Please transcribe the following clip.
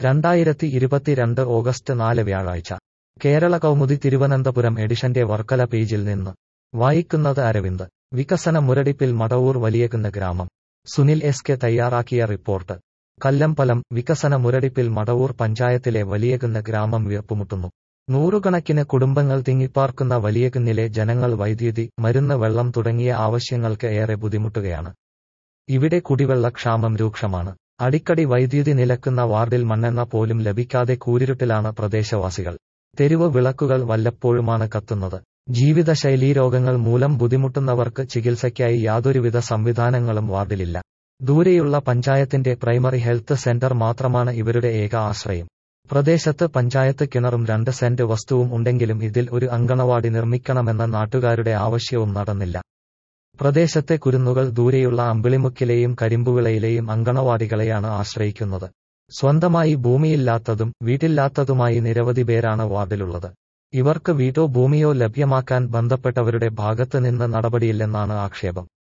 രണ്ടായിരത്തി ഇരുപത്തിരണ്ട് ഓഗസ്റ്റ് നാല് വ്യാഴാഴ്ച കേരള കൗമുദി തിരുവനന്തപുരം എഡിഷന്റെ വർക്കല പേജിൽ നിന്ന് വായിക്കുന്നത് അരവിന്ദ് വികസന മുരടിപ്പിൽ മടവൂർ വലിയകുന്ന് ഗ്രാമം സുനിൽ എസ് കെ തയ്യാറാക്കിയ റിപ്പോർട്ട് കല്ലമ്പലം വികസന മുരടിപ്പിൽ മടവൂർ പഞ്ചായത്തിലെ വലിയകുന്ന് ഗ്രാമം വീർപ്പുമുട്ടുന്നു നൂറുകണക്കിന് കുടുംബങ്ങൾ തിങ്ങിപ്പാർക്കുന്ന വലിയകുന്നിലെ ജനങ്ങൾ വൈദ്യുതി മരുന്ന് വെള്ളം തുടങ്ങിയ ആവശ്യങ്ങൾക്ക് ഏറെ ബുദ്ധിമുട്ടുകയാണ് ഇവിടെ കുടിവെള്ളക്ഷാമം രൂക്ഷമാണ് അടിക്കടി വൈദ്യുതി നിലക്കുന്ന വാർഡിൽ മണ്ണെണ്ണ പോലും ലഭിക്കാതെ കൂരിരുട്ടിലാണ് പ്രദേശവാസികൾ തെരുവ് വിളക്കുകൾ വല്ലപ്പോഴുമാണ് കത്തുന്നത് ജീവിതശൈലീ രോഗങ്ങൾ മൂലം ബുദ്ധിമുട്ടുന്നവർക്ക് ചികിത്സയ്ക്കായി യാതൊരുവിധ സംവിധാനങ്ങളും വാർഡിലില്ല ദൂരെയുള്ള പഞ്ചായത്തിന്റെ പ്രൈമറി ഹെൽത്ത് സെന്റർ മാത്രമാണ് ഇവരുടെ ഏക ആശ്രയം പ്രദേശത്ത് പഞ്ചായത്ത് കിണറും രണ്ട് സെന്റ് വസ്തുവും ഉണ്ടെങ്കിലും ഇതിൽ ഒരു അങ്കണവാടി നിർമ്മിക്കണമെന്ന നാട്ടുകാരുടെ ആവശ്യവും നടന്നില്ല പ്രദേശത്തെ കുരുന്നുകൾ ദൂരെയുള്ള അമ്പിളിമുക്കിലെയും കരിമ്പുവിളയിലെയും അങ്കണവാടികളെയാണ് ആശ്രയിക്കുന്നത് സ്വന്തമായി ഭൂമിയില്ലാത്തതും വീട്ടില്ലാത്തതുമായി നിരവധി പേരാണ് വാർഡിലുള്ളത് ഇവർക്ക് വീടോ ഭൂമിയോ ലഭ്യമാക്കാൻ ബന്ധപ്പെട്ടവരുടെ ഭാഗത്ത് നിന്ന് നടപടിയില്ലെന്നാണ് ആക്ഷേപം